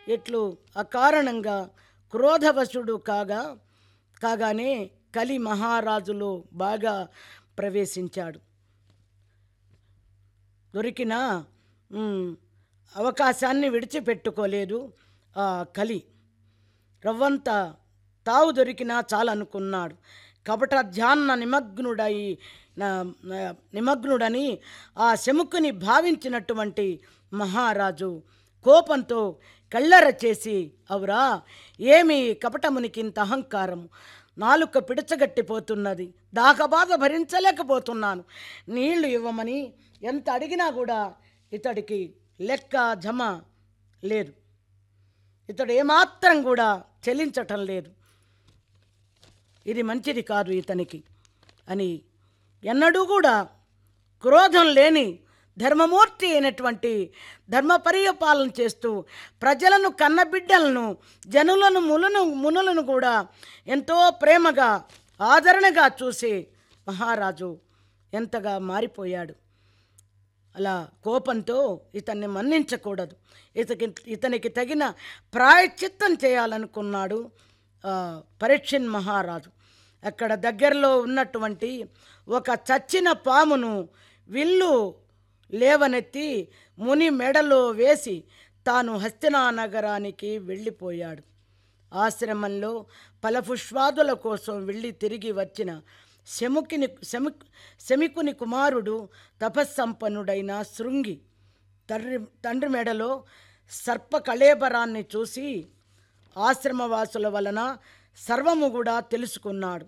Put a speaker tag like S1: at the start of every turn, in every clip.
S1: ఇట్లు అకారణంగా క్రోధవశుడు కాగా కాగానే కలి మహారాజులో బాగా ప్రవేశించాడు దొరికిన మ్, అవకాశాన్ని విడిచిపెట్టుకోలేదు ఆ కలి రవ్వంత తావు దొరికినా చాలనుకున్నాడు కపట ధ్యాన నిమగ్నుడై నా- నా- నిమగ్నుడని ఆ శముకుని భావించినటువంటి మహారాజు కోపంతో కళ్ళర చేసి అవురా ఏమి కపటమునికి ఇంత అహంకారం నాలుక పిడచగట్టిపోతున్నది దాహబాధ భరించలేకపోతున్నాను నీళ్లు ఇవ్వమని ఎంత అడిగినా కూడా ఇతడికి లెక్క జమ లేదు ఇతడు ఏమాత్రం కూడా చెల్లించటం లేదు ఇది మంచిది కాదు ఇతనికి అని ఎన్నడూ కూడా క్రోధం లేని ధర్మమూర్తి అయినటువంటి ధర్మ పరిపాలన చేస్తూ ప్రజలను కన్నబిడ్డలను జనులను ములను మునులను కూడా ఎంతో ప్రేమగా ఆదరణగా చూసి మహారాజు ఎంతగా మారిపోయాడు అలా కోపంతో ఇతన్ని మన్నించకూడదు ఇతకి ఇతనికి తగిన ప్రాయశ్చిత్తం చేయాలనుకున్నాడు ఆ, పరీక్షిన్ మహారాజు అక్కడ దగ్గరలో ఉన్నటువంటి ఒక చచ్చిన పామును విల్లు లేవనెత్తి ముని మెడలో వేసి తాను హస్తినా నగరానికి వెళ్ళిపోయాడు ఆశ్రమంలో ఫలపుష్పాదుల కోసం వెళ్ళి తిరిగి వచ్చిన శముకిని శము శమికుని కుమారుడు తపస్సంపన్నుడైన శృంగి తండ్రి తండ్రి మెడలో సర్ప కళేబరాన్ని చూసి ఆశ్రమవాసుల వలన సర్వము కూడా తెలుసుకున్నాడు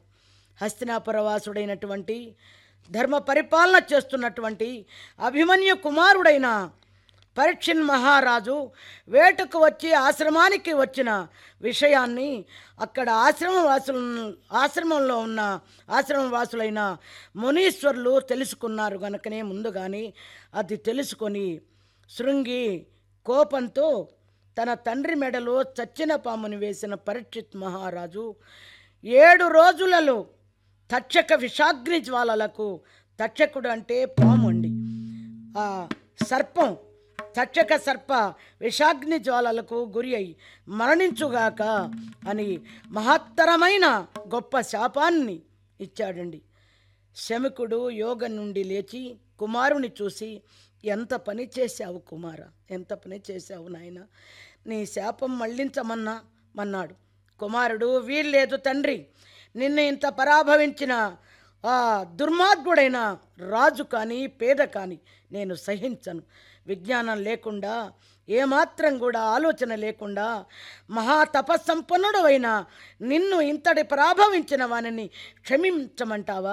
S1: హస్తినాపురవాసుడైనటువంటి ధర్మ పరిపాలన చేస్తున్నటువంటి అభిమన్యు కుమారుడైన పరీక్షిన్ మహారాజు వేటకు వచ్చి ఆశ్రమానికి వచ్చిన విషయాన్ని అక్కడ ఆశ్రమవాసులు ఆశ్రమంలో ఉన్న ఆశ్రమవాసులైన మునీశ్వరులు తెలుసుకున్నారు గనుకనే ముందుగానే అది తెలుసుకొని శృంగి కోపంతో తన తండ్రి మెడలో చచ్చిన పాముని వేసిన పరీక్షిత్ మహారాజు ఏడు రోజులలో తక్షక విషాగ్ని జ్వాలలకు తక్షకుడు అంటే పాము అండి ఆ సర్పం తక్షక సర్ప విషాగ్ని జ్వాలలకు గురి అయి మరణించుగాక అని మహత్తరమైన గొప్ప శాపాన్ని ఇచ్చాడండి శమికుడు యోగం నుండి లేచి కుమారుని చూసి ఎంత పని చేశావు కుమార ఎంత పని చేశావు నాయన నీ శాపం మళ్ళించమన్నా మన్నాడు కుమారుడు వీల్లేదు తండ్రి నిన్ను ఇంత పరాభవించిన ఆ దుర్మార్గుడైన రాజు కానీ పేద కానీ నేను సహించను విజ్ఞానం లేకుండా ఏమాత్రం కూడా ఆలోచన లేకుండా మహా తపస్సంపన్నుడు అయిన నిన్ను ఇంతటి పరాభవించిన వానిని క్షమించమంటావా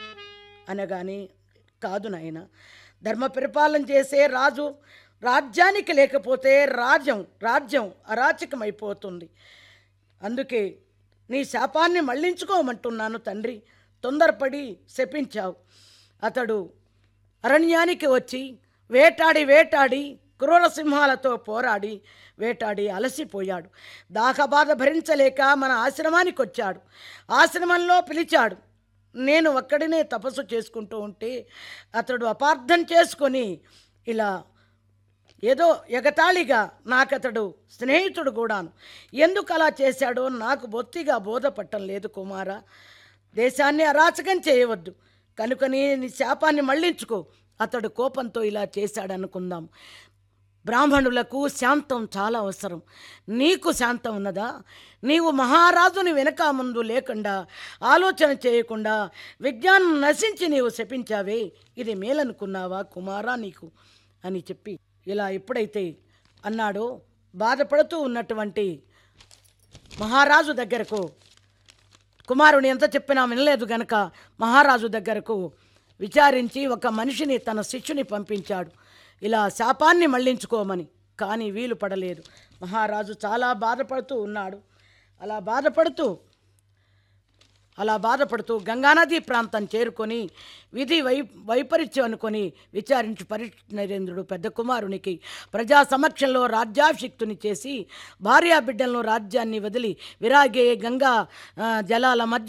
S1: అనగాని కాదు నాయన ధర్మ పరిపాలన చేసే రాజు రాజ్యానికి లేకపోతే రాజ్యం రాజ్యం అరాచకమైపోతుంది అందుకే నీ శాపాన్ని మళ్ళించుకోమంటున్నాను తండ్రి తొందరపడి శపించావు అతడు అరణ్యానికి వచ్చి వేటాడి వేటాడి క్రూరసింహాలతో పోరాడి వేటాడి అలసిపోయాడు దాహబాధ భరించలేక మన ఆశ్రమానికి వచ్చాడు ఆశ్రమంలో పిలిచాడు నేను ఒక్కడినే తపస్సు చేసుకుంటూ ఉంటే అతడు అపార్థం చేసుకొని ఇలా ఏదో ఎగతాళిగా నాకతడు స్నేహితుడు కూడాను ఎందుకు అలా చేశాడో నాకు బొత్తిగా బోధపట్టం లేదు కుమార దేశాన్ని అరాచకం చేయవద్దు కనుకని నీ శాపాన్ని మళ్ళించుకో అతడు కోపంతో ఇలా చేశాడనుకుందాం బ్రాహ్మణులకు శాంతం చాలా అవసరం నీకు శాంతం ఉన్నదా నీవు మహారాజుని వెనక ముందు లేకుండా ఆలోచన చేయకుండా విజ్ఞానం నశించి నీవు శపించావే ఇది మేలనుకున్నావా కుమారా నీకు అని చెప్పి ఇలా ఎప్పుడైతే అన్నాడో బాధపడుతూ ఉన్నటువంటి మహారాజు దగ్గరకు కుమారుని ఎంత చెప్పినా వినలేదు గనక మహారాజు దగ్గరకు విచారించి ఒక మనిషిని తన శిష్యుని పంపించాడు ఇలా శాపాన్ని మళ్ళించుకోమని కానీ వీలు పడలేదు మహారాజు చాలా బాధపడుతూ ఉన్నాడు అలా బాధపడుతూ అలా బాధపడుతూ గంగానదీ ప్రాంతం చేరుకొని విధి వై వైపరీత్యం అనుకొని విచారించి పరీక్ష నరేంద్రుడు పెద్ద కుమారునికి ప్రజా సమక్షంలో రాజ్యాభిషిక్తుని చేసి భార్యా బిడ్డలను రాజ్యాన్ని వదిలి విరాగే గంగా ఆ, జలాల మధ్య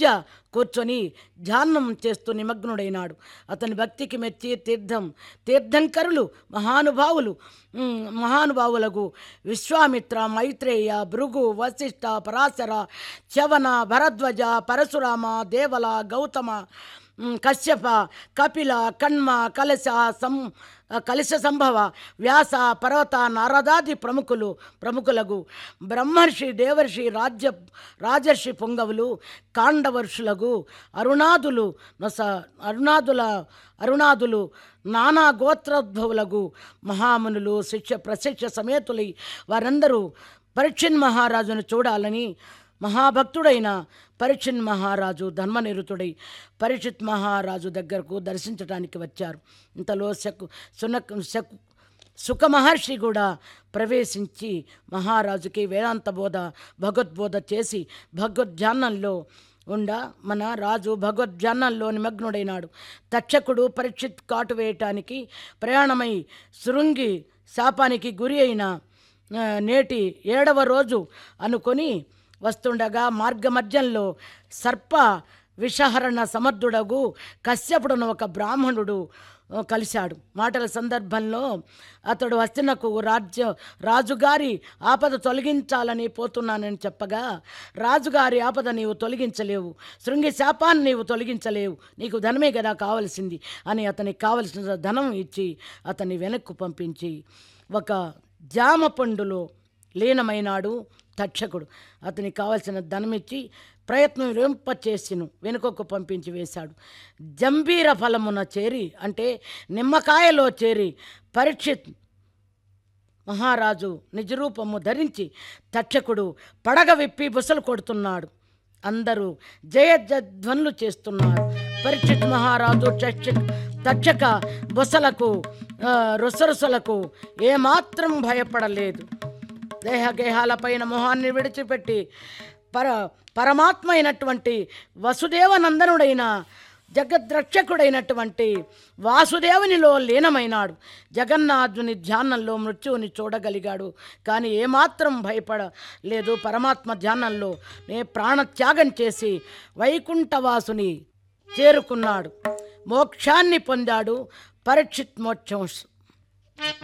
S1: కూర్చొని ధ్యానం చేస్తూ నిమగ్నుడైనాడు అతని భక్తికి మెచ్చి తీర్థం తీర్థంకరులు మహానుభావులు ఉమ్, మహానుభావులకు విశ్వామిత్ర మైత్రేయ భృగు వశిష్ఠ పరాశర చవన భరద్వజ పరశురామ దేవల గౌతమ ఉమ్, కశ్యప కపిల కణ్మ కలశ సం కలశ సంభవ వ్యాస పర్వత నారదాది ప్రముఖులు ప్రముఖులకు బ్రహ్మర్షి దేవర్షి రాజ్య రాజర్షి పొంగవులు కాండవర్షులకు అరుణాదులు నొస అరుణాదుల అరుణాదులు నానా గోత్రోద్భవులకు మహామునులు శిక్ష ప్రశిక్ష సమేతులై వారందరూ పరీక్షిన్ మహారాజును చూడాలని మహాభక్తుడైన పరీక్షిత్ మహారాజు ధర్మనిరుతుడై పరీక్షిత్ మహారాజు దగ్గరకు దర్శించడానికి వచ్చారు ఇంతలో శకు సునక్ శకు సుఖ మహర్షి కూడా ప్రవేశించి మహారాజుకి వేదాంత బోధ భగవద్బోధ చేసి భగవద్ధ్యానంలో ఉండ మన రాజు భగవద్ధ్యానంలో నిమగ్నుడైనాడు తక్షకుడు పరీక్షిత్ కాటు వేయటానికి ప్రయాణమై శృంగి శాపానికి గురి అయిన ఆ, నేటి ఏడవ రోజు అనుకొని వస్తుండగా మార్గమధ్యంలో సర్ప విషహరణ సమర్థుడగు కశ్యపుడును ఒక బ్రాహ్మణుడు ఆ, కలిశాడు మాటల సందర్భంలో అతడు హస్తినకు రాజ్య రాజుగారి ఆపద తొలగించాలని పోతున్నానని చెప్పగా రాజుగారి ఆపద నీవు తొలగించలేవు శృంగి శాపాన్ని నీవు తొలగించలేవు నీకు ధనమే కదా కావలసింది అని అతనికి కావలసిన ధనం ఇచ్చి అతన్ని వెనక్కు పంపించి ఒక జామ పండులో లీనమైనాడు తక్షకుడు అతనికి కావలసిన ధనమిచ్చి ప్రయత్నం రింపచేసిను వెనుకకు పంపించి వేశాడు జంబీర ఫలమున చేరి అంటే నిమ్మకాయలో చేరి పరీక్షిత్ మహారాజు నిజరూపము ధరించి తక్షకుడు పడగ విప్పి బుసలు కొడుతున్నాడు అందరూ జయధ్వనులు చేస్తున్నారు పరీక్షిత్ మహారాజు చక్ష తక్షక బుసలకు ఆ, రుసరుసలకు ఏమాత్రం భయపడలేదు దేహగేహాలపైన మొహాన్ని విడిచిపెట్టి పర పరమాత్మ అయినటువంటి వసుదేవనందనుడైన జగద్రక్షకుడైనటువంటి వాసుదేవునిలో లీనమైనాడు జగన్నాథుని ధ్యానంలో మృత్యువుని చూడగలిగాడు కానీ ఏమాత్రం భయపడలేదు పరమాత్మ ధ్యానంలో నే ప్రాణత్యాగం చేసి వైకుంఠవాసుని చేరుకున్నాడు మోక్షాన్ని పొందాడు పరీక్షిత్ మోక్షం